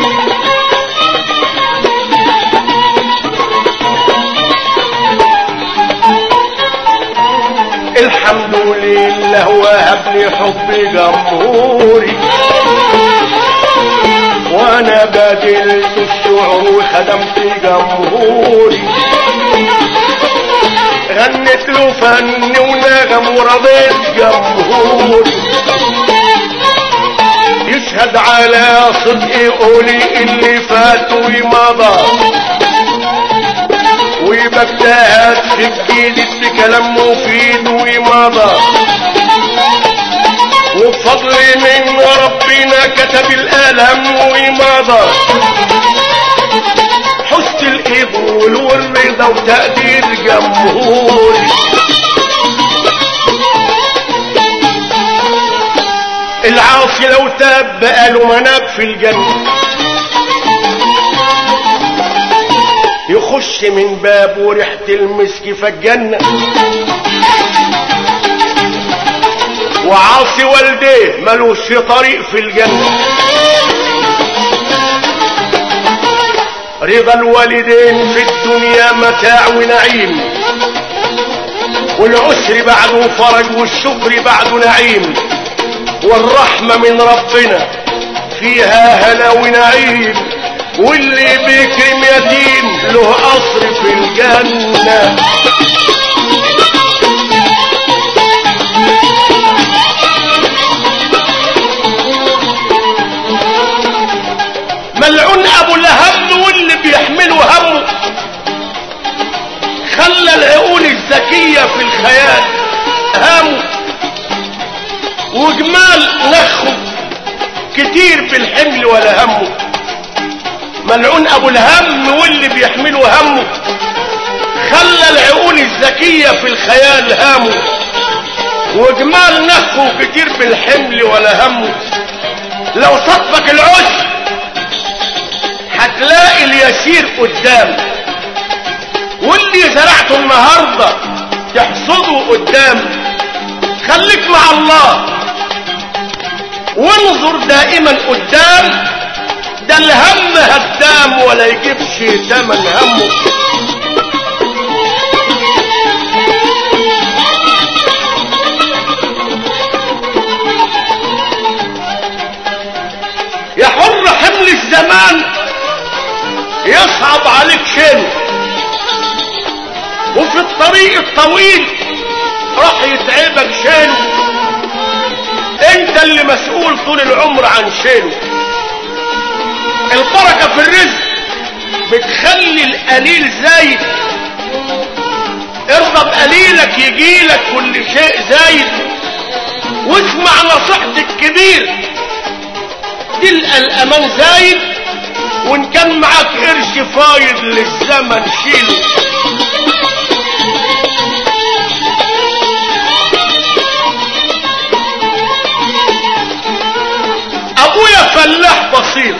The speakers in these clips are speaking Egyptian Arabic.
الحمد لله وهب لي حب جمهوري وانا بدلت الشعور وخدمت جمهوري غنت له فن ونغم ورضيت جمهوري يشهد على صدقي قولي اللي فات ومضى وبجتهد في الجديد بكلام مفيد ومضى وبفضل من ربنا كتب الألم ومضى حسن القبول والرضا وتقدير جمهوري العاصي لو تاب بقى له مناب في الجنة يخش من باب وريحة المسك فالجنة وعاصي والديه ملوش طريق في الجنة رضا الوالدين في الدنيا متاع ونعيم والعسر بعده فرج والشكر بعده نعيم والرحمة من ربنا فيها هلا ونعيم واللي بيكرم يتيم له قصر في الجنة ملعون ابو الهم واللي بيحملوا همه خلى العقول الذكية في الخيال همه وجمال نخه كتير بالحمل ولا همه ملعون ابو الهم واللي بيحملوا همه خلى العقول الذكية في الخيال هامه وجمال نخه كتير بالحمل ولا همه لو صدفك العشر هتلاقي اليسير قدام واللي زرعته النهاردة تحصده قدام خليك مع الله وانظر دائما قدام ده الهم هدام ولا يجيبش تمن همه يا حر حمل الزمان يصعب عليك شيله وفي الطريق الطويل راح يتعبك شيله انت اللي مسؤول طول العمر عن شيله البركة في الرزق بتخلي القليل زايد ارضى بقليلك يجيلك كل شيء زايد واسمع نصيحة الكبير تلقى الامان زايد وان كان معاك قرش فايض للزمن شيله ابويا فلاح بسيط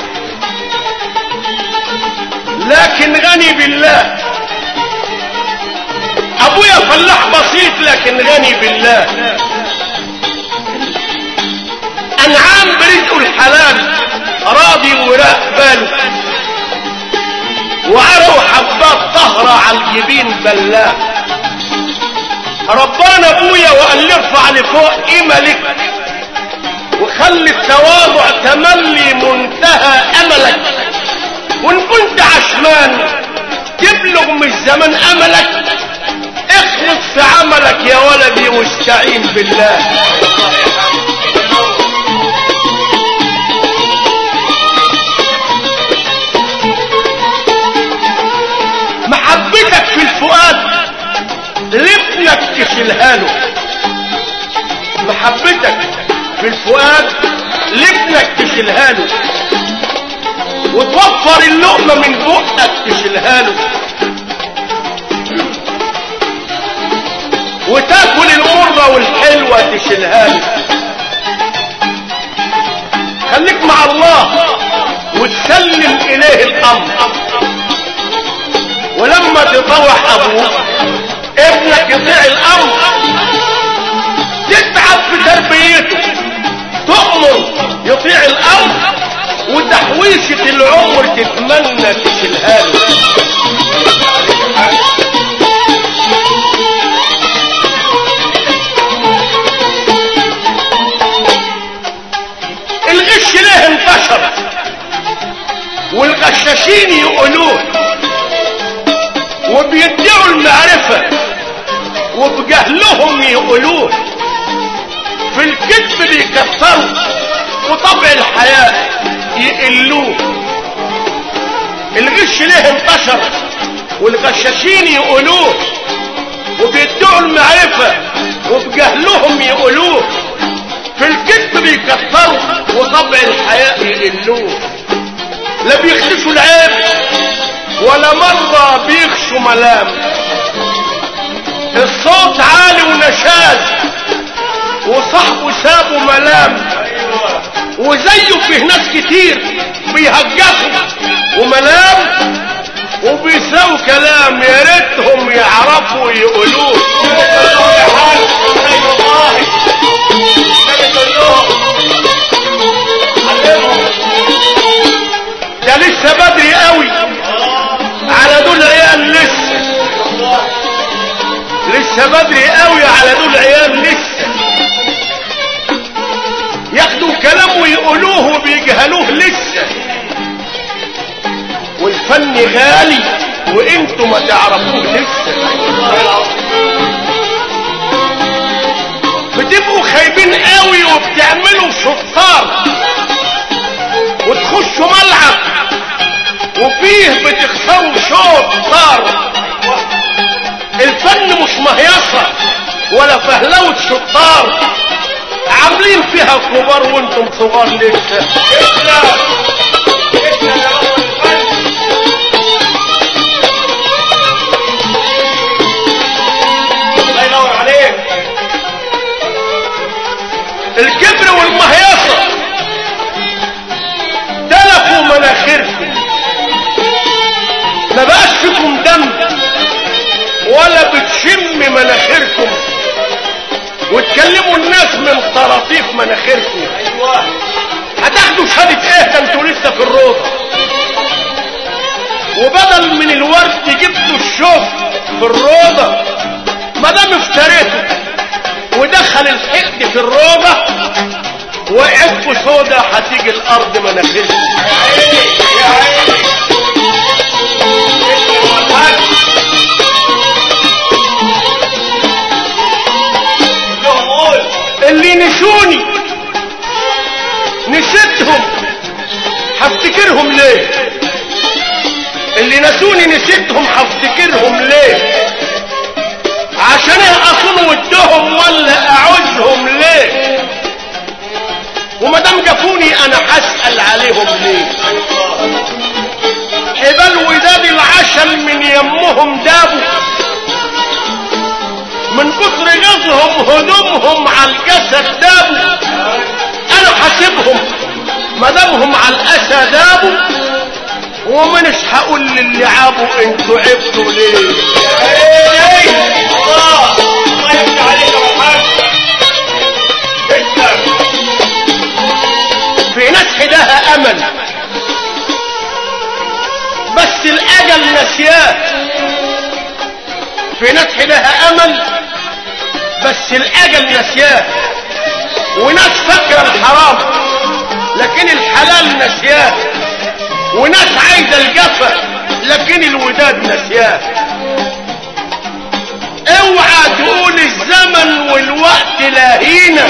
لكن غني بالله ابويا فلاح بسيط لكن غني بالله انعام برزقه الحلال راضي وراق باله وعرق حبات طهرة على الجبين بلاه ربنا ابويا وقال لي ارفع لفوق املك وخلي التواضع تملي منتهى املك وان كنت عشمان تبلغ من الزمن املك اخلص في عملك يا ولدي واستعين بالله محبتك في الفؤاد لابنك تشيلها له محبتك في الفؤاد لابنك تشيلها له وتوفر اللقمة من بقك تشيلها له وتاكل المرة والحلوة تشيلها له خليك مع الله وتسلم اليه الامر ولما تطوح ابوك ابنك يطيع الامر تتعب في تربيته تؤمر يطيع الامر وتحويشة العمر الجنة تشيلها له الغش ليه انتشر والغشاشين يقولوه وبيدعوا المعرفة وبجهلهم يقولوه في الكذب بيكثروا وطبع الحياة يقلوه الغش ليه انتشر والغشاشين يقولوه وبيدعوا المعرفة وبجهلهم يقولوه في الكذب بيكثروا وطبع الحياة يقلوه لا بيخشوا العيب ولا مرة بيخشوا ملام الصوت عالي ونشاز وصاحبه سابه ملام وزيه فيه ناس كتير بيهجسوا وملام وبيساووا كلام يا ريتهم يعرفوا يقولوه ده لسه بدري قوي على دول عيال لسه لسه بدري قوي على دول عيال لسه ياخدوا كلام ويقولوه وبيجهلوه لسه والفن غالي وانتوا ما تعرفوه لسه بتبقوا خايبين قوي وبتعملوا شطار وتخشوا ملعب وفيه بتخسروا شوط طار الفن مش مهيصة ولا فهلوة شطار عاملين فيها كبار وانتم صغار لسه الله ينور عليك الكبر والمهيصة تلفوا مناخيركم ما بقاش فيكم دم ولا بتشم مناخيركم وتكلموا الناس من طراطيف مناخيركم ايوه هتاخدوا شهادة ايه ده انتوا لسه في الروضة وبدل من الورد جبتوا الشوك في الروضة ما دام افتريتوا ودخل الحقد في الروضة وقعت في سودا هتيجي الارض مناخيركم يا عيني يا عيني لهم قول اللي نسوني نسيتهم هفتكرهم ليه اللي نسوني نسيتهم هفتكرهم ليه عشان اصون ودهم ولا اعوزهم ليه وما دام جافوني انا هسال عليهم ليه حبال وداد العشم من يمهم دابوا من كتر غزهم هدومهم على الجسد دابوا انا حاسبهم ما دامهم على الاسى دابوا ومنش هقول للي عابوا انتوا عبتوا ليه الله الله يفتح عليك يا محمد تسلم في ناس حداها امل بس الاجل نسياه في ناس حداها امل بس الاجل نسياه وناس فاكره الحرام لكن الحلال نسياه وناس عايزه الجفا لكن الوداد نسياه اوعى تقول الزمن والوقت لاهينا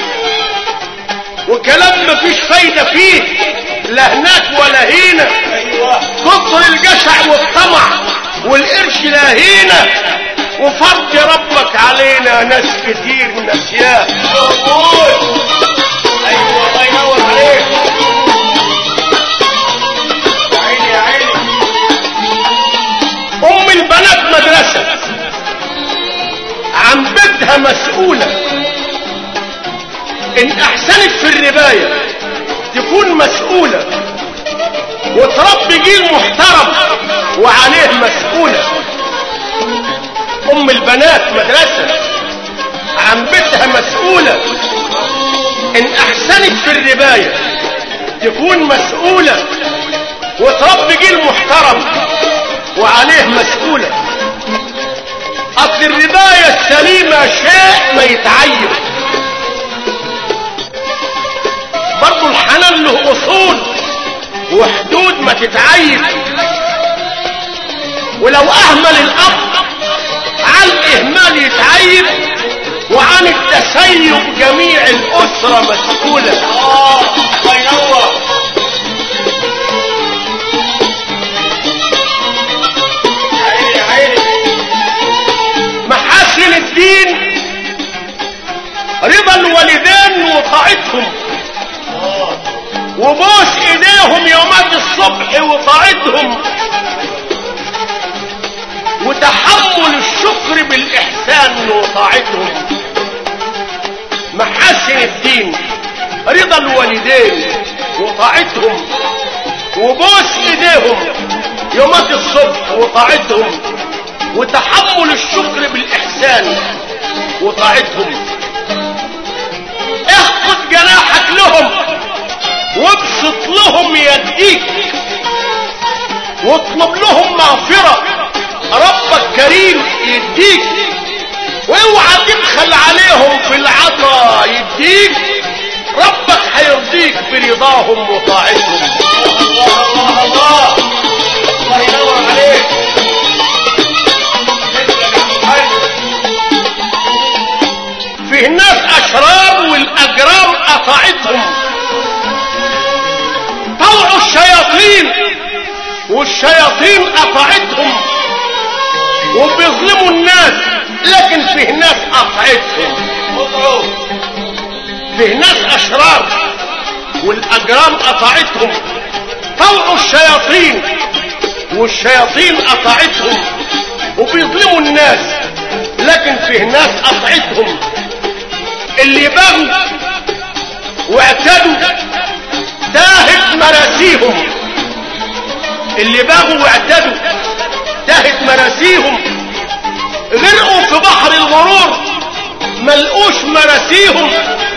وكلام مفيش فايدة فيه لا هناك ولا هنا ايوه كتر الجشع والطمع والقرش لا هنا وفرض ربك علينا ناس كتير نسياه لهم قول ايوه الله ينور عليك يا عيني يا عيني ام البنات مدرسة عن بيتها مسؤولة ان احسنت في الرباية تكون مسؤولة وتربي جيل محترم وعليه مسؤولة ام البنات مدرسة عن بيتها مسؤولة ان احسنت في الرباية تكون مسؤولة وتربي جيل محترم عليه مسؤولة اصل الرباية السليمة شيء ما يتعين برضو الحنان له اصول وحدود ما تتعين ولو اهمل الاب عن الاهمال يتعين وعن التسيب جميع الاسرة مسؤولة اه الله ينور عيني عيني محاسن الدين رضا الوالدين وطاعتهم اه وبوس ايديهم يومات الصبح وطاعتهم وتحمل الشكر بالاحسان وطاعتهم محاسن الدين رضا الوالدين وطاعتهم وبوس ايديهم يومات الصبح وطاعتهم وتحمل الشكر بالاحسان وطاعتهم اخفض جناحك لهم وابسط لهم يديك واطلب لهم مغفرة ربك كريم يديك واوعى تبخل عليهم في العطا يديك ربك هيرضيك برضاهم وطاعتهم الله الله الله الله ينور عليك تسلم يا عم الحاج فيه ناس اشرار والاجرام قطعتهم طوعوا الشياطين والشياطين قطعتهم وبيظلموا الناس لكن فيه ناس قطعتهم مطعو فيه ناس اشرار والاجرام قطعتهم طوعوا الشياطين والشياطين قطعتهم وبيظلموا الناس لكن فيه ناس قطعتهم اللي بغوا واعتدوا تاهت مراسيهم اللي بغوا واعتدوا تاهت مراسيهم غرقوا في بحر الغرور ملقوش مراسيهم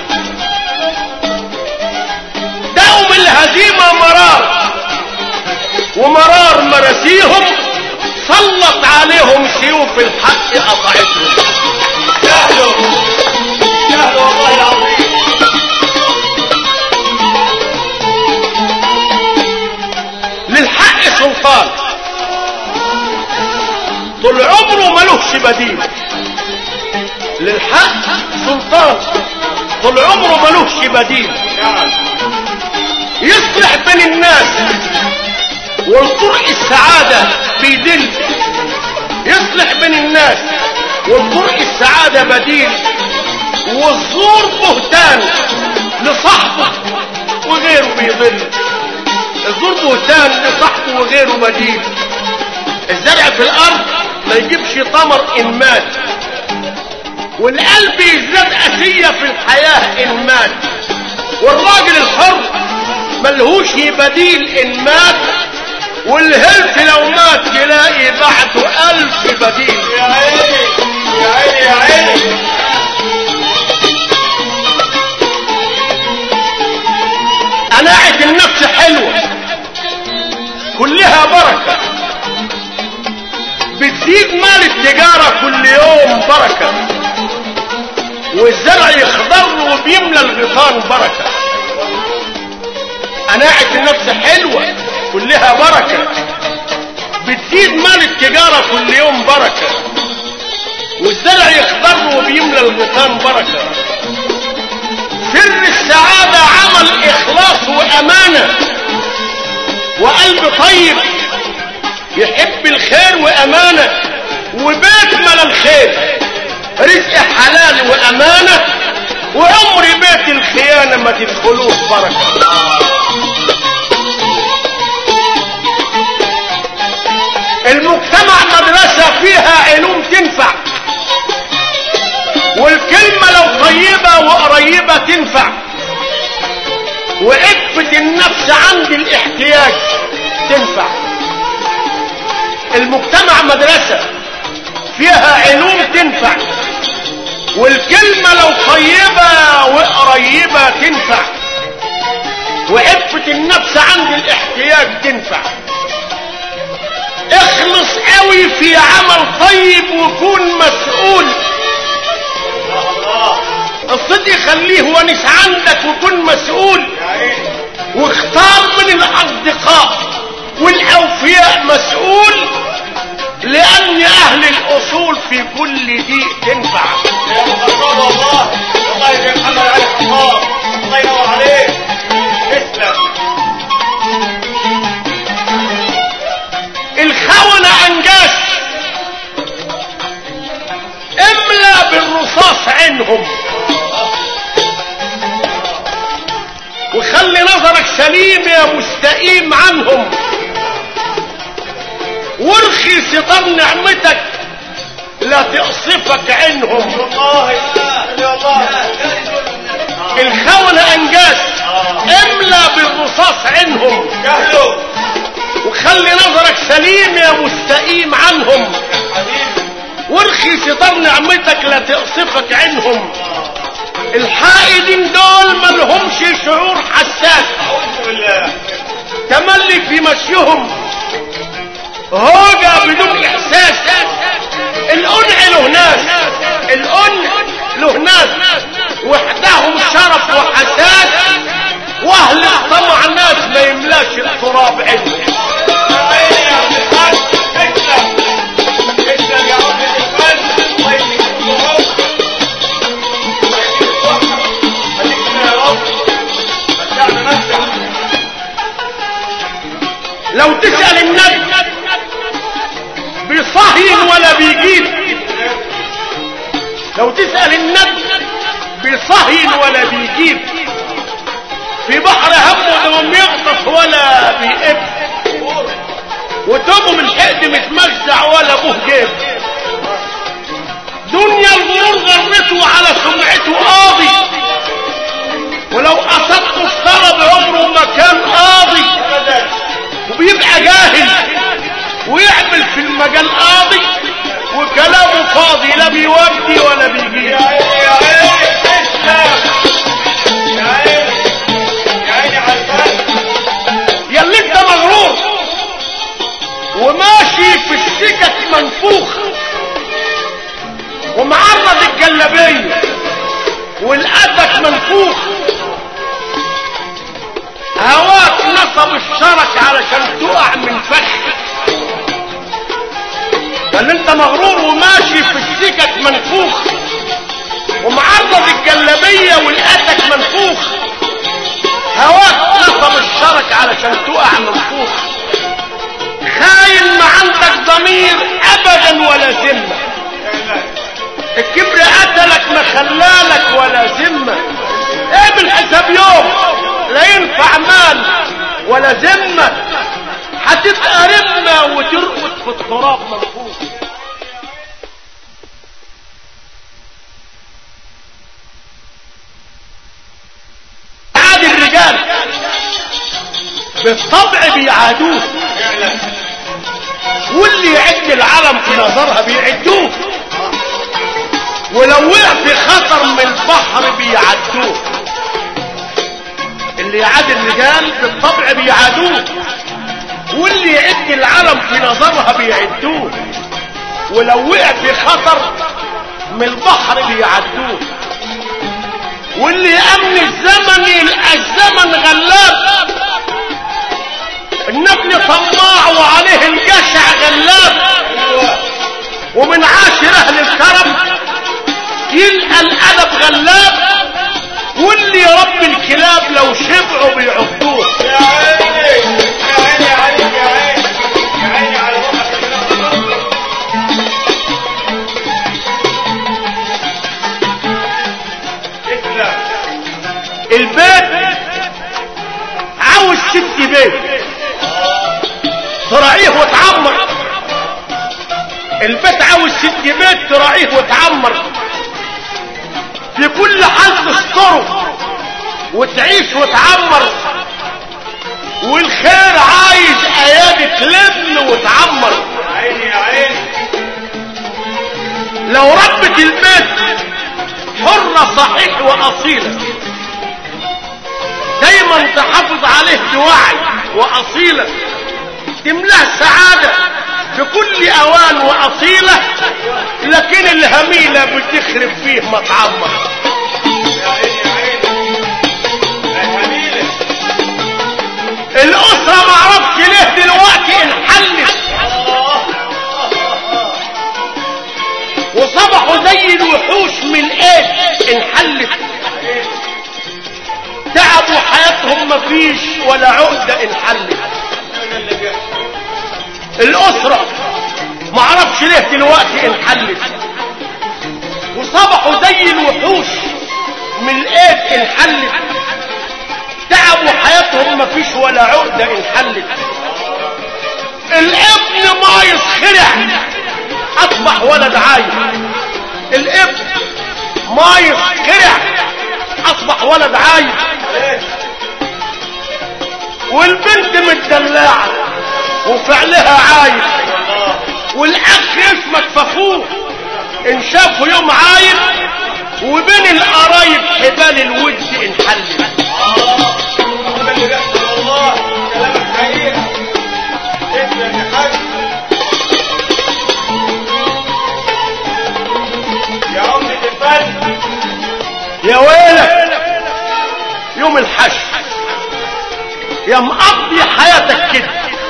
دقوا من الهزيمة مرار ومرار مراسيهم سلط عليهم سيوف الحق قطعتهم سهلوا سهلوا والله العظيم للحق سلطان طول عمره ملوش بديل للحق سلطان طول عمره ملوش بديل نعم يصلح بين الناس والطرق السعادة بيدل يصلح بين الناس والطرق السعادة بديل والزور بهتان لصاحبه وغيره بيضل الزور بهتان لصاحبه وغيره بديل الزرع في الارض ما يجيبش ثمر ان مات والقلب يزداد اسية في الحياة ان مات والراجل الحر ملهوش بديل ان مات والهلف لو مات يلاقي بعده الف بديل يا عيني يا عيني يا عيني قناعة النفس حلوة كلها بركة بتزيد مال التجارة كل يوم بركة والزرع يخضر وبيملى الغيطان بركة قناعة النفس حلوة كلها بركة بتزيد مال التجارة كل يوم بركة والزرع يخضر وبيملى الغيطان بركة سر السعادة عمل إخلاص وأمانة وقلب طيب يحب الخير وأمانة وبيت ملا الخير رزق حلال وأمانة وعمر بيت الخيانة ما تدخلوه بركة المجتمع مدرسة فيها علوم تنفع والكلمة لو طيبة وقريبة تنفع وعفة النفس عند الاحتياج تنفع المجتمع مدرسة فيها علوم تنفع والكلمة لو طيبة وقريبة تنفع وعفة النفس عند الاحتياج تنفع اخلص انوي في عمل طيب وكون مسؤول الله الله الصدق خليه ونس عندك وكن مسؤول يا عيني واختار من الاصدقاء والاوفياء مسؤول لان اهل الاصول في كل دي تنفع يا ابو خطاب والله والله يا محمد علي خطاب الله ينور عليك تسلم الخونة انجاس املا بالرصاص عينهم وخلي نظرك سليم يا مستقيم عنهم وارخي ستار نعمتك لا تقصفك عينهم والله والله الخونة انجاس املا بالرصاص عينهم جهلوا وخلي نظرك سليم يا مستقيم عنهم حبيبي وارخي ستار نعمتك لا تقصفك عينهم الحائدين دول ملهمش شعور حساس اعوذ بالله تملي في مشيهم هوجة بدون احساس الانع له ناس الانع له ناس وحدهم شرف وحساس واهل الطمع ناس ما يملاش التراب عندهم يا عيني يا عبد الحاج تسلم تسلم يا عبد الحاج الله يديك الصحة الله يديك الصحة خليك كده يا رب متعنا نفسك لو تسأل النبي بصهي ولا بيجيب لو تسأل النبي بصهي ولا بيجيب في بحر همه دوم يغطس ولا بيقب وتوبه من حقد متمزع ولا ابوه جيب دنيا الغرور غرته على سمعته قاضي ولو اصبته الطلب عمره ما كان قاضي ابدا وبيبقى جاهل ويعمل في المجال قاضي وكلامه فاضي لا بيودي ولا بيجيب يا عيني يا عيني تسلم يا عيني يا عيني على الفن يا اللي انت مغرور وماشي في السكك منفوخ ومعرض الجلابيه والقدك منفوخ هواك نصب الشرك علشان تقع من فخ بل انت مغرور وماشي في السكك منفوخ ومعرض الجلابيه والقدك منفوخ هواك نصب الشرك علشان تقع من فوق خاين ما عندك ضمير ابدا ولا ذمه الكبر قتلك ما خلالك ولا ذمه اعمل حساب يوم لا ينفع مال ولا ذمه هتبقى رمه وترقد في التراب منفوخ عاد الرجال بالطبع بيعادوه فعلا واللي يعد العالم في نظرها بيعدوه ولو وقع في خطر من البحر بيعدوه اللي يعاد الرجال بالطبع بيعادوه واللي يعد العالم في نظرها بيعدوه ولو وقع في خطر من البحر بيعدوه واللي امن الزمن يلقى الزمن غلاب النبل طماع وعليه الجشع غلاب ومن عاشر اهل الكرم يلقى الادب غلاب واللي رب الكلاب لو شبعوا بيعضوه يا عيني يا عيني عليك يا عيني يا عيني على روحك تسلم البيت عاوز ست بيت تراعيه وتعمر البيت عاوز ست بيت تراعيه وتعمر في كل حال تستره وتعيش وتعمر والخير عايز ايادي تلم وتعمر يا عيني يا عيني لو ربت البيت حرة صحيح وأصيلة دايما تحافظ عليه بوعي وأصيلة تملاه سعادة بكل اوان واصيلة لكن الهميلة بتخرب فيه مطعمها يا عيني يا عيني يا جميلة الاسرة معرفش ليه دلوقتي انحلت وصبحوا زي الوحوش من ايه انحلت تعبوا حياتهم مفيش ولا عقدة انحلت الاسرة معرفش ليه دلوقتي انحلت وصبحوا زي الوحوش من الايد انحلت تعبوا حياتهم مفيش ولا عقدة انحلت الابن ما يسخرع اصبح ولد عايز الابن ما يسخرع اصبح ولد عايز والبنت متدلعة وفعلها عايز والاخ اسمك فخور ان شافه يوم عايز وبين القرايب حبال الود انحلت هذا اللي بيحصل والله كلامك حقيقة اسمع يا حاج يا عمدة الفن يا ويلك يوم الحشر يا مقضي حياتك كده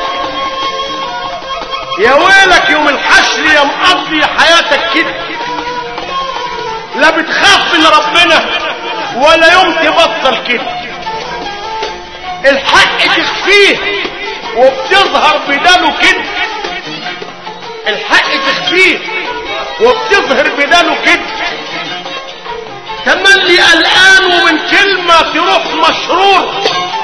يا ويلك يوم الحشر يا مقضي حياتك كده لا بتخاف من ربنا ولا يوم تبطل كده الحق تخفيه وبتظهر بداله كده الحق تخفيه وبتظهر بداله كده تملي قلقان ومن كلمة تروح مشرور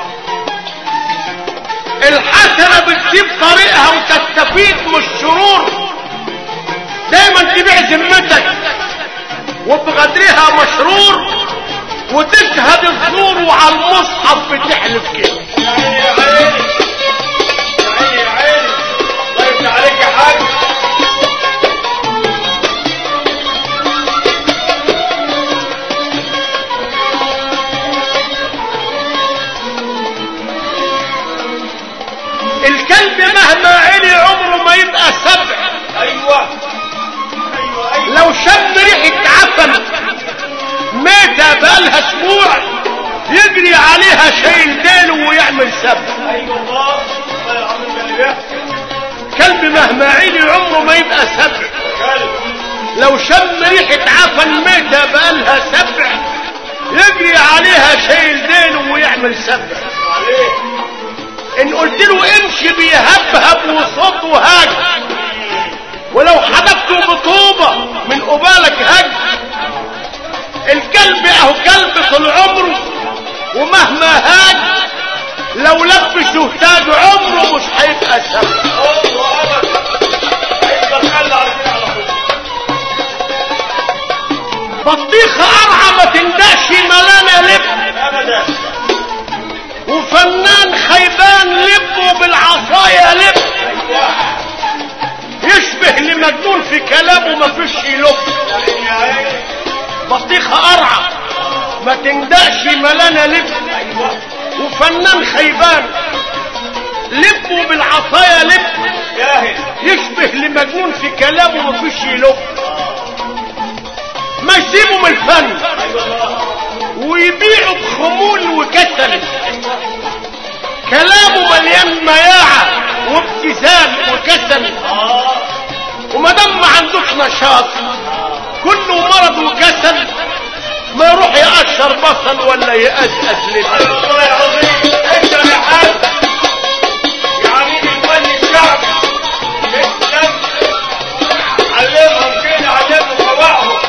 الحسنة بتسيب طريقها وتستفيد من الشرور دايما تبيع ذمتك وبغدرها مشرور وتشهد الزور وعلى المصحف بتحلف كده يا عيني يا عيني يا عيني يا عيني الله يفتح عليك يا حاج الكلب مهما علي عمره ما يبقى سبع ايوه ايوه ايوه لو شم ريحة عفن ميتة بقالها اسبوع يجري عليها شايل ديله ويعمل سبع ايوه الله الله العظيم ده اللي بيحصل كلب مهما علي عمره ما يبقى سبع كلب لو شم ريحة عفن ميتة بقالها سبع يجري عليها شايل ديله ويعمل سبع عليه ان قلت له امشي بيهبهب وصوته هاج ولو حدفته بطوبة من قبالك هاج الكلب اهو كلب طول عمره ومهما هاج لو لبسه تاج عمره مش هيبقى سبع الله ابدا هيفضل خلى على كده على طول بطيخة قرعة ما تندقش ملانة لب ابدا وفنان خيبان لبه بالعصاية لب ايوه يشبه لمجنون في كلامه ما فيش يلب يا عيني يا عيني بطيخة قرعة ما تندقش ملانة لب ايوه وفنان خيبان لبه بالعصاية لب جاهز يشبه لمجنون في كلامه ما فيش يلب ما يسيبه من الفن ايوه الله ويبيعه بخمول وكسل كلامه مليان مياعة وابتذال وكسل اه وما دام ما عندوش نشاط كله مرض وكسل ما يروح يقشر بصل ولا يقزقز لب ايوه والله العظيم انت يا حاج يا عميد الفن الشعبي اسلم علمهم كده علمهم فوقهم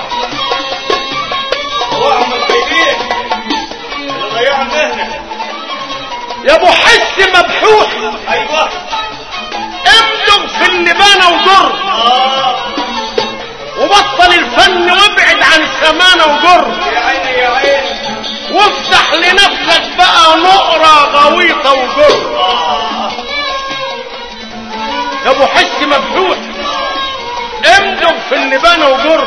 فوقهم الخيبين اللي ضيعوا المهنه يا ابو حس مبحوح ايوه امدغ في اللبانه وجر اه وبطل الفن وابعد عن السمانه وجر يا عيني يا عيني وافتح لنفسك بقى نقرة غويطة وجر اه يا ابو حس مبحوح امدغ في اللبانه وجر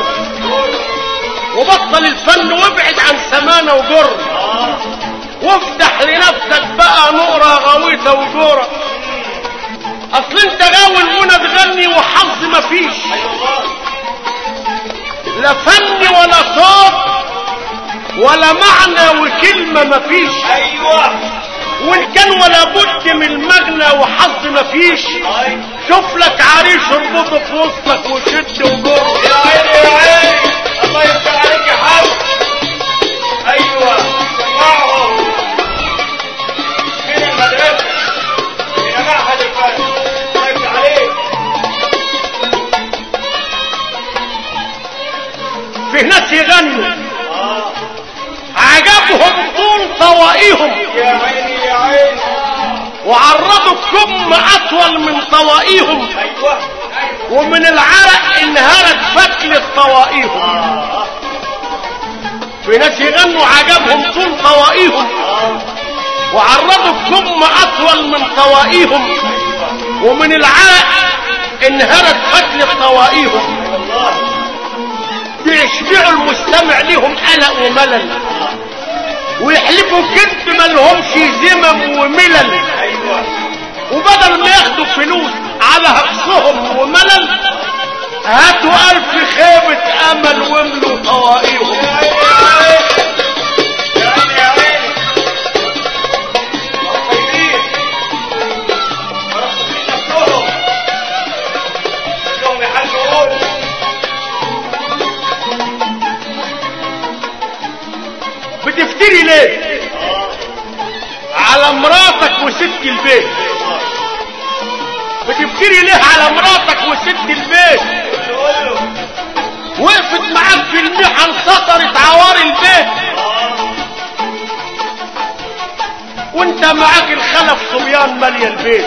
وبطل الفن وابعد عن سمانه وجر اه وافتح لنفسك بقى نقرة غويطة وجورة اصل انت غاوي الغنى تغني مفيش اي والله لا فن ولا صوت ولا معنى وكلمة مفيش ايوه وان كان ولا بد من المغنى وحظ مفيش اي شوف لك عريش اربطه في وسطك وشد وجر يا عيني يا عيني الله يفتح عليك يا حاج ايوه سمعهم من المدرسه الى معهد الفن الله يفتح عليك في ناس يغنوا اه عجبهم طول طوائهم يا عيني يا عيني وعرضوا كم اطول من طوائهم ايوه ومن العرق انهارت فتلة طوائهم اه في ناس يغنوا عجبهم طول طوائهم اه وعرضوا كم اطول من طوائهم ومن العرق انهارت فتلة طوائهم والله بيشبعوا المستمع ليهم قلق وملل ويحلفوا كذب ملهمش زمم وملل ايوه وبدل ما ياخدوا فلوس على هقصهم وملل هاتوا ألف خيبة أمل واملوا طوائهم يا عيني يا عيني يا عيني يا عيني طيبين مرحبين نفسهم نفسهم يحلقون بتفتري ليه على مراتك وست البيت بتفتري ليه على مراتك وست البيت قول له وقفت معاك في المحن سطرت عوار البيت وانت معاك الخلف صبيان ماليه البيت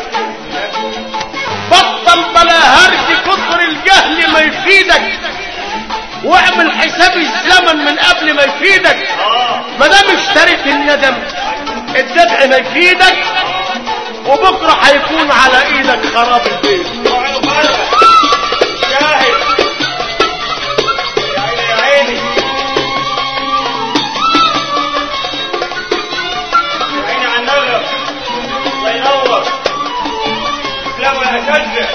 بطل بلا هرج كتر الجهل ما يفيدك واعمل حساب الزمن من قبل ما يفيدك اه ما دام اشتريت الندم الدفع ما يفيدك وبكره هيكون على ايدك خراب البيت وعلى قلبك شاهد يا عيني يا عيني يا عيني على النغم الله ينور افلام الاشجع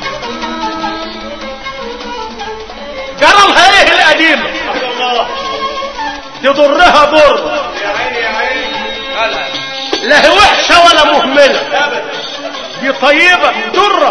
جرى لها ايه القديمه عبد الله تضرها ضر يا عيني يا عيني هلا لا هي وحشه ولا مهمله ابدا دي طيبه ضره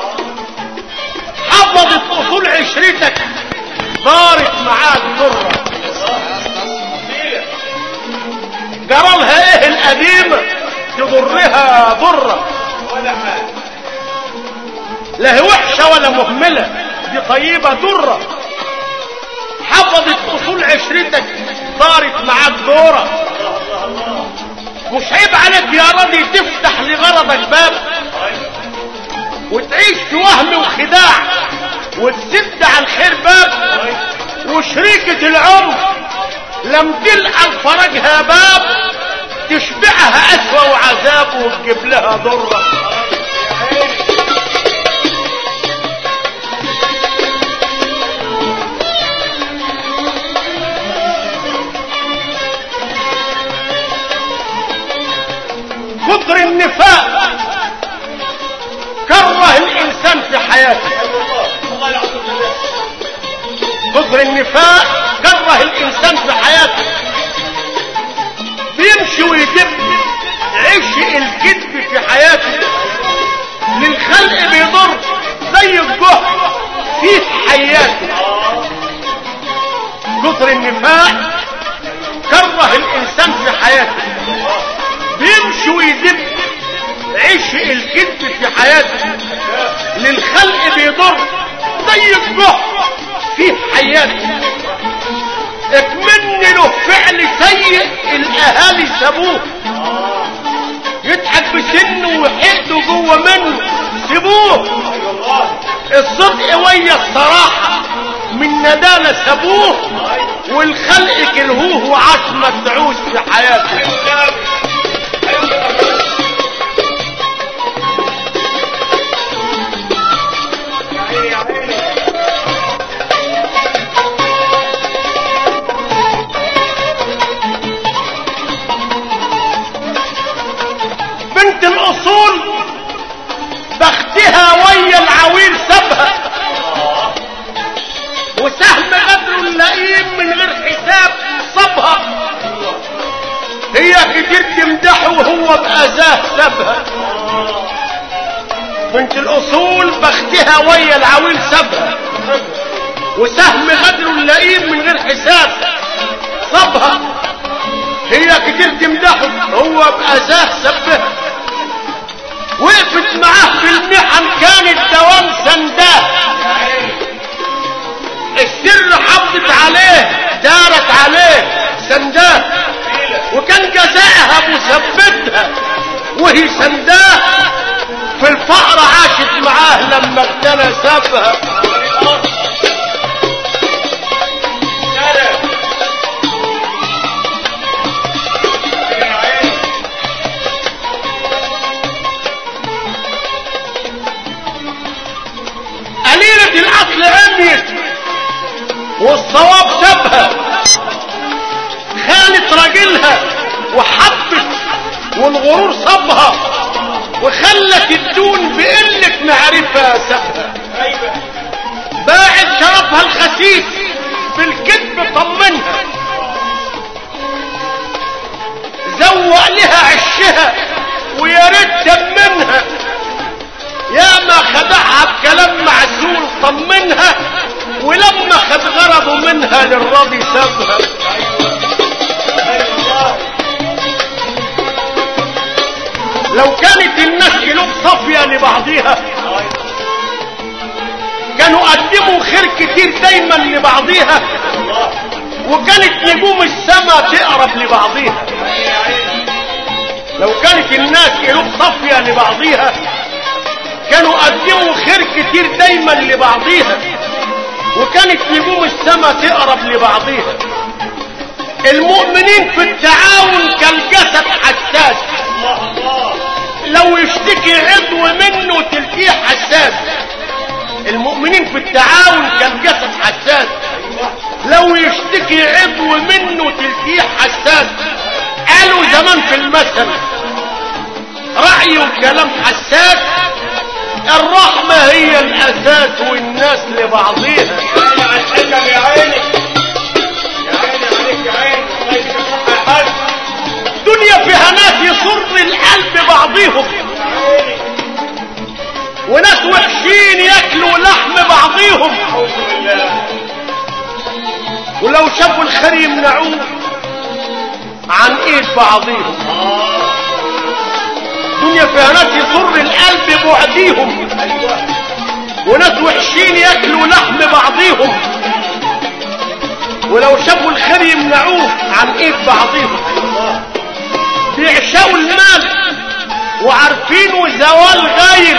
حفظت اصول عشرتك دارت معاك ضره اصيله جرى لها ايه القديمه تضرها ضره ولا حاجه لا هي وحشه ولا مهمله دي طيبه ضره حفظت اصول عشرتك دارت معاك دوره الله الله الله مش عيب عليك يا راضي تفتح لغرضك باب وتعيش في وهم وخداع وتسد على الخير باب وشريكة العمر لم تلقى لفرجها باب تشبعها أسوأ وعذاب وتجيب لها ضرة يا عيني كتر النفاق كره الإنسان في حياته الله الله يعوذ بالله كتر النفاق كره الإنسان في حياته بيمشي ويدب عشق الكذب في حياته للخلق بيضر زي الجهد في حياته كتر النفاق كره الإنسان في حياته بيمشي ويدب عشق الكذب في حياته للخلق بيضر زي الجهد في حياته اكمن له فعل سيء الاهالي سابوه يضحك بسنه وحقده جوه منه سيبوه الله الصدق ويا الصراحة من ندالة سابوه والخلق كرهوه وعاش مدعوس في حياته بنت الاصول بختها ويا العويل سابها كتير تمدحه وهو بأذاه سابها بنت الأصول بختها ويا العويل سابها وسهم غدر اللئيم من غير حساب صبها هي كتير تمدحه هو بأذاه سبها وقفت معاه في المحن كان الدوام سنداه السر حطت عليه دارت عليه سنداه وكان جزائها مثبتها وهي سنداه في الفقر عاشت معاه لما اغتنى سابها قليلة الأصل عميت والصواب سابها خانت راجلها وحبت والغرور صبها وخلت الدون بقلة معرفة سابها باعت شرفها الخسيس بالكذب طمنها زوق لها عشها ويا ريت تمنها يا ما خدعها بكلام معسول طمنها ولما خد غرضه منها للراضي سابها لو كانت الناس قلوب صافية لبعضها كانوا قدموا خير كتير دايما لبعضها وكانت نجوم السماء تقرب لبعضها لو كانت الناس قلوب صافية لبعضها كانوا قدموا خير كتير دايما لبعضها وكانت نجوم السماء تقرب لبعضها المؤمنين في التعاون كالجسد حساس لو يشتكي عضو منه تلقيه حساس المؤمنين في التعاون كالجسد حساس لو يشتكي عضو منه تلقيه حساس قالوا زمان في المثل رأي وكلام حساس الرحمة هي الأساس والناس لبعضها يا عيني يا عيني عليك يا عيني الله يديك الصحة يا حاج دنيا فيها ناس يصر القلب بعضهم وناس وحشين ياكلوا لحم بعضهم أعوذ بالله ولو شافوا الخير يمنعوه عن ايد بعضهم دنيا فيها ناس يصر القلب بعديهم أيوه وناس وحشين ياكلوا لحم بعضهم ولو شافوا الخير يمنعوه عن ايد بعضهم بيعشقوا المال وعارفين زوال غير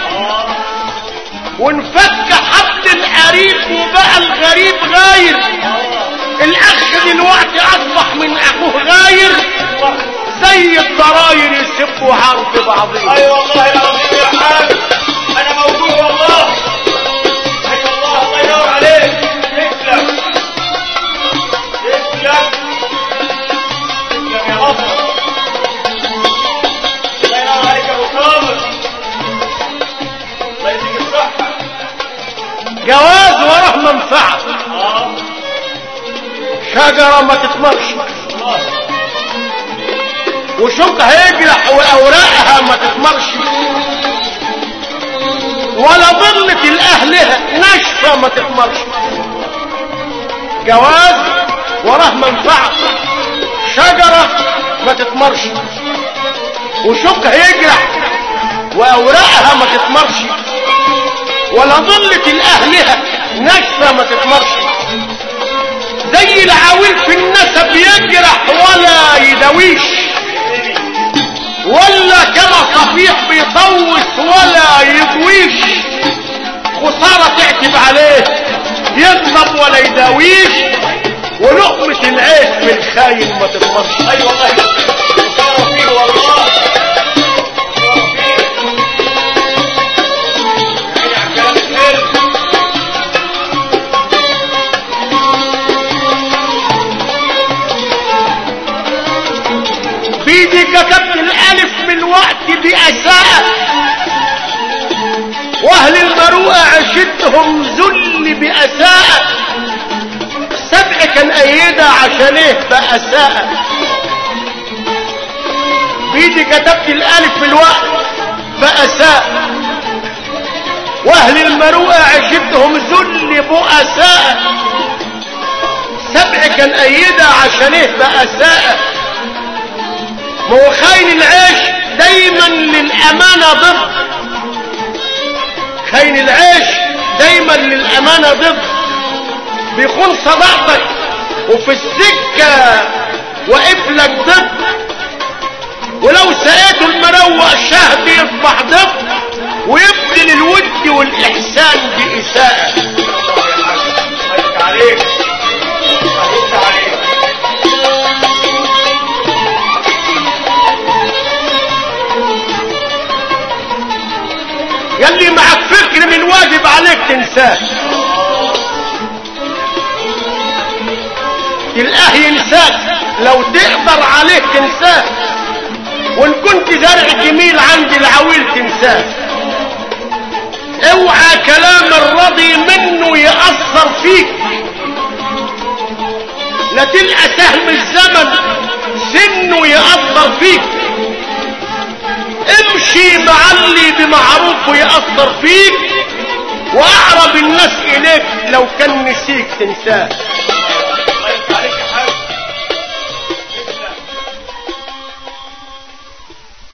وانفك حد القريب وبقى الغريب غاير الاخ دلوقتي اصبح من اخوه غاير زي الضراير يسبوا عرض بعضهم أي والله العظيم يا حاج أنا موجود والله أي والله الله ينور عليك تسلم تسلم تسلم يا مصر الله ينور عليك يا أبو كامل الله يديك الصحة جواز وراه منفعه آه شجره ما تتمرش الله وشوكها يجرح واوراقها ما تتمرش ولا ضلة الاهلها ناشفة ما تتمرش جواز وراه منفعة شجرة ما تتمرش وشوكها يجرح واوراقها ما تتمرش ولا ضلة الاهلها ناشفة ما تتمرش زي العويل في النسب يجرح ولا يداويش ولا كما صفيح بيطوس ولا يضويش خسارة تعتب عليه يغضب ولا يداويش ولقمة العيش في الخاين ما تضمنش أي والله صار فيه والله صار فيه يعني على الكلام الحلو بيدي كتبت الالف من وقت بأساء واهل المروءة عشتهم ذل بأساء سبع كان ايدة عشان ايه بأساء وفي ايدي كتبت الالف في الوقت بأساء واهل المروءة عشبتهم ذل بؤساء سبع كان ايدها عشان ايه بأساء ما هو خاين العيش دايما للامانة ضد خاين العيش دايما للامانة ضد بيخون صداقتك وفي السكة واقف لك ضد ولو سقيته المروق شهد يصبح ضد ويبدل الود والاحسان باساءة عليك عليك عليك يلي معك فكر من واجب عليك تنساه تلقاه ينساك لو تقدر عليك تنساه وان كنت زرع جميل عند العويل تنساه اوعى كلام الرضي منه يأثر فيك لا تلقى سهم الزمن سنه يأثر فيك امشي مع اللي بمعروف ويأثر فيك واعرب الناس اليك لو كان نسيك تنساه